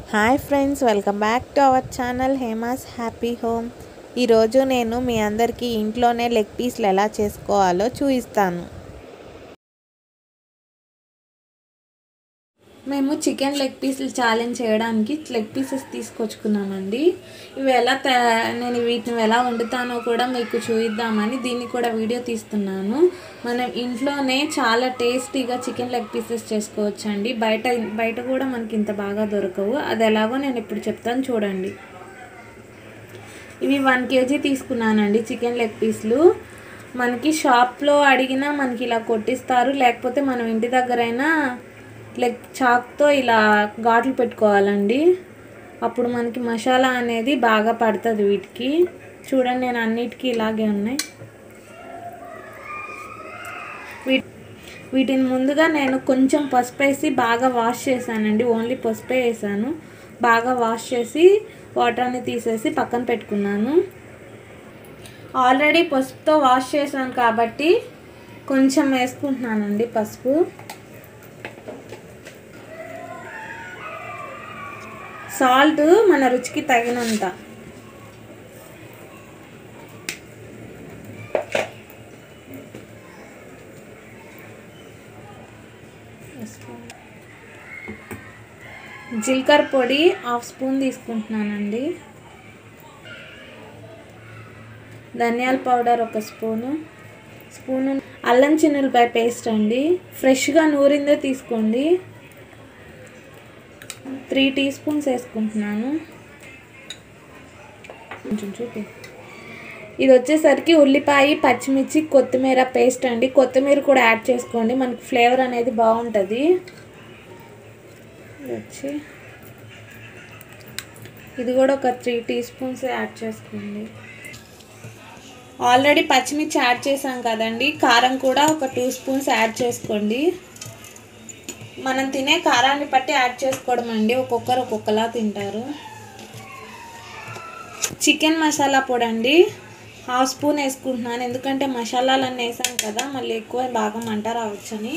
hi friends welcome back to our channel Hema's happy home ఈరోజు నేను మీ అందరికీ ఇంట్లోనే లెగ్ పీస్లు ఎలా చేసుకోవాలో చూపిస్తాను మేము చికెన్ లెగ్ పీసులు ఛాలెంజ్ చేయడానికి లెగ్ పీసెస్ తీసుకొచ్చుకున్నామండి ఇవి ఎలా తయా నేను వీటిని ఎలా వండుతానో కూడా మీకు చూపిద్దామని దీన్ని కూడా వీడియో తీస్తున్నాను మనం ఇంట్లోనే చాలా టేస్టీగా చికెన్ లెగ్ పీసెస్ చేసుకోవచ్చండి బయట బయట కూడా మనకి ఇంత బాగా దొరకవు అది ఎలాగో నేను ఇప్పుడు చెప్తాను చూడండి ఇవి వన్ కేజీ తీసుకున్నానండి చికెన్ లెగ్ పీస్లు మనకి షాప్లో అడిగినా మనకి ఇలా కొట్టిస్తారు లేకపోతే మనం ఇంటి దగ్గరైనా లెగ్ చాక్తో ఇలా ఘాట్లు పెట్టుకోవాలండి అప్పుడు మనకి మసాలా అనేది బాగా పడుతుంది వీటికి చూడండి నేను అన్నిటికీ ఇలాగే ఉన్నాయి వీటిని ముందుగా నేను కొంచెం పసుపు వేసి బాగా వాష్ చేశానండి ఓన్లీ పసుపే వేసాను బాగా వాష్ చేసి వాటర్ని తీసేసి పక్కన పెట్టుకున్నాను ఆల్రెడీ పసుపుతో వాష్ చేశాను కాబట్టి కొంచెం వేసుకుంటున్నానండి పసుపు సాల్ట్ మన రుచికి తగినంత జీలకర్ర పొడి హాఫ్ స్పూన్ తీసుకుంటున్నానండి ధనియాల పౌడర్ ఒక స్పూను స్పూను అల్లం చిన్నులపాయ పేస్ట్ అండి ఫ్రెష్గా నూరిందే తీసుకోండి త్రీ టీ స్పూన్స్ వేసుకుంటున్నాను కొంచెం చూపి ఇది వచ్చేసరికి ఉల్లిపాయ పచ్చిమిర్చి కొత్తిమీర పేస్ట్ అండి కొత్తిమీర కూడా యాడ్ చేసుకోండి మనకి ఫ్లేవర్ అనేది బాగుంటుంది ఇది వచ్చి ఇది కూడా ఒక త్రీ టీ స్పూన్స్ యాడ్ చేసుకోండి ఆల్రెడీ పచ్చిమిర్చి యాడ్ చేసాం కదండి కారం కూడా ఒక టూ స్పూన్స్ యాడ్ చేసుకోండి మనం తినే కారాన్ని బట్టి యాడ్ చేసుకోవడం అండి ఒక్కొక్కరు ఒక్కొక్కలా తింటారు చికెన్ మసాలా పొడి అండి హాఫ్ స్పూన్ వేసుకుంటున్నాను ఎందుకంటే మసాలాలన్నీ వేసాం కదా మళ్ళీ ఎక్కువ బాగా మంట రావచ్చని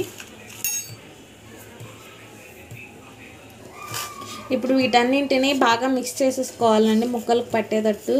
ఇప్పుడు వీటన్నింటిని బాగా మిక్స్ చేసేసుకోవాలండి ముక్కలకు పట్టేటట్టు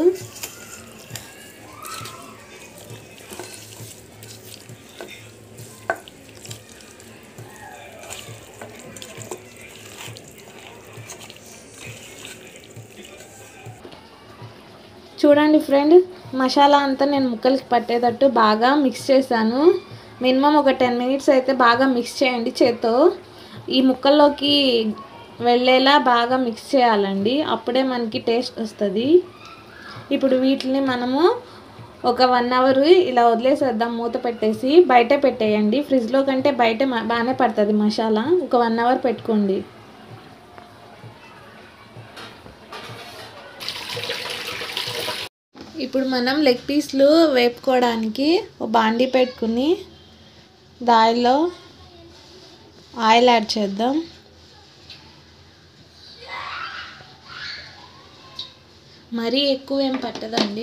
చూడండి ఫ్రెండ్ మసాలా అంతా నేను ముక్కలకి పట్టేటట్టు బాగా మిక్స్ చేశాను మినిమం ఒక టెన్ మినిట్స్ అయితే బాగా మిక్స్ చేయండి చేత్తో ఈ ముక్కల్లోకి వెళ్ళేలా బాగా మిక్స్ చేయాలండి అప్పుడే మనకి టేస్ట్ వస్తుంది ఇప్పుడు వీటిని మనము ఒక వన్ అవర్ ఇలా వదిలేసేద్దాం మూత పెట్టేసి బయట పెట్టేయండి ఫ్రిడ్జ్లో కంటే బయట బాగానే పడుతుంది మసాలా ఒక వన్ అవర్ పెట్టుకోండి ఇప్పుడు మనం లెగ్ పీస్లు వేపుకోవడానికి ఒక బాండి పెట్టుకుని దానిలో ఆయిల్ యాడ్ చేద్దాం మరీ ఎక్కువ ఏం పట్టదండి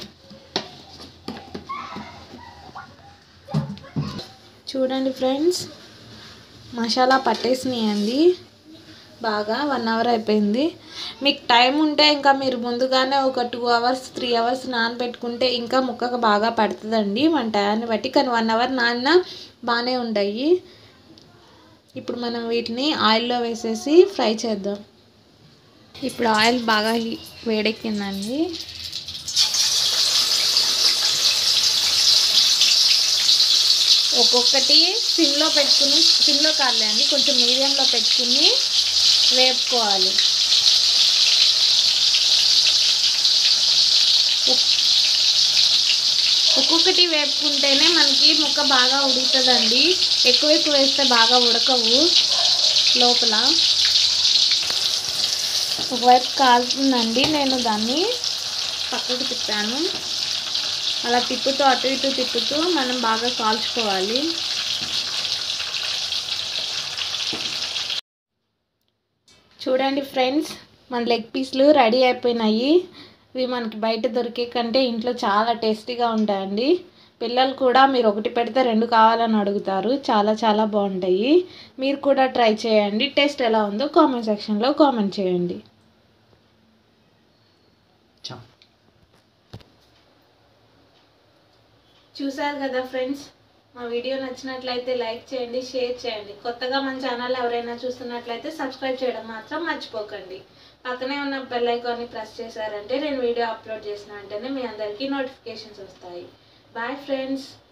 చూడండి ఫ్రెండ్స్ మసాలా పట్టేసినాయండి బాగా వన్ అవర్ అయిపోయింది మీకు టైం ఉంటే ఇంకా మీరు ముందుగానే ఒక టూ అవర్స్ త్రీ అవర్స్ నానబెట్టుకుంటే ఇంకా ముక్కకు బాగా పడుతుందండి మన టయాన్ని బట్టి కానీ వన్ అవర్ నాన్న బాగానే ఉంటాయి ఇప్పుడు మనం వీటిని ఆయిల్లో వేసేసి ఫ్రై చేద్దాం ఇప్పుడు ఆయిల్ బాగా వేడెక్కిందండి ఒక్కొక్కటి సిమ్లో పెట్టుకుని సిమ్లో కాదులేండి కొంచెం మీడియంలో పెట్టుకుని వేపుకోవాలి ఒక్కొక్కటి వేపుకుంటేనే మనకి ముక్క బాగా ఉడుకుతుందండి ఎక్కువ ఎక్కువ వేస్తే బాగా ఉడకవు లోపల ఒకవైపు కాలుతుందండి నేను దాన్ని పక్కకు తిప్పాను అలా తిప్పుతూ అటు ఇటు తిప్పుతూ మనం బాగా కాల్చుకోవాలి చూడండి ఫ్రెండ్స్ మన లెగ్ పీస్లు రెడీ అయిపోయినాయి ఇవి మనకి బయట దొరికే కంటే ఇంట్లో చాలా టేస్టీగా ఉంటాయండి పిల్లలు కూడా మీరు ఒకటి పెడితే రెండు కావాలని అడుగుతారు చాలా చాలా బాగుంటాయి మీరు కూడా ట్రై చేయండి టేస్ట్ ఎలా ఉందో కామెంట్ సెక్షన్లో కామెంట్ చేయండి చా చూసారు కదా ఫ్రెండ్స్ మా వీడియో నచ్చినట్లయితే లైక్ చేయండి షేర్ చేయండి కొత్తగా మన ఛానల్ ఎవరైనా చూస్తున్నట్లయితే సబ్స్క్రైబ్ చేయడం మాత్రం మర్చిపోకండి పక్కనే ఉన్న బెల్ ఐకాన్ని ప్రెస్ చేశారంటే నేను వీడియో అప్లోడ్ చేసిన వెంటనే మీ అందరికీ నోటిఫికేషన్స్ వస్తాయి బాయ్ ఫ్రెండ్స్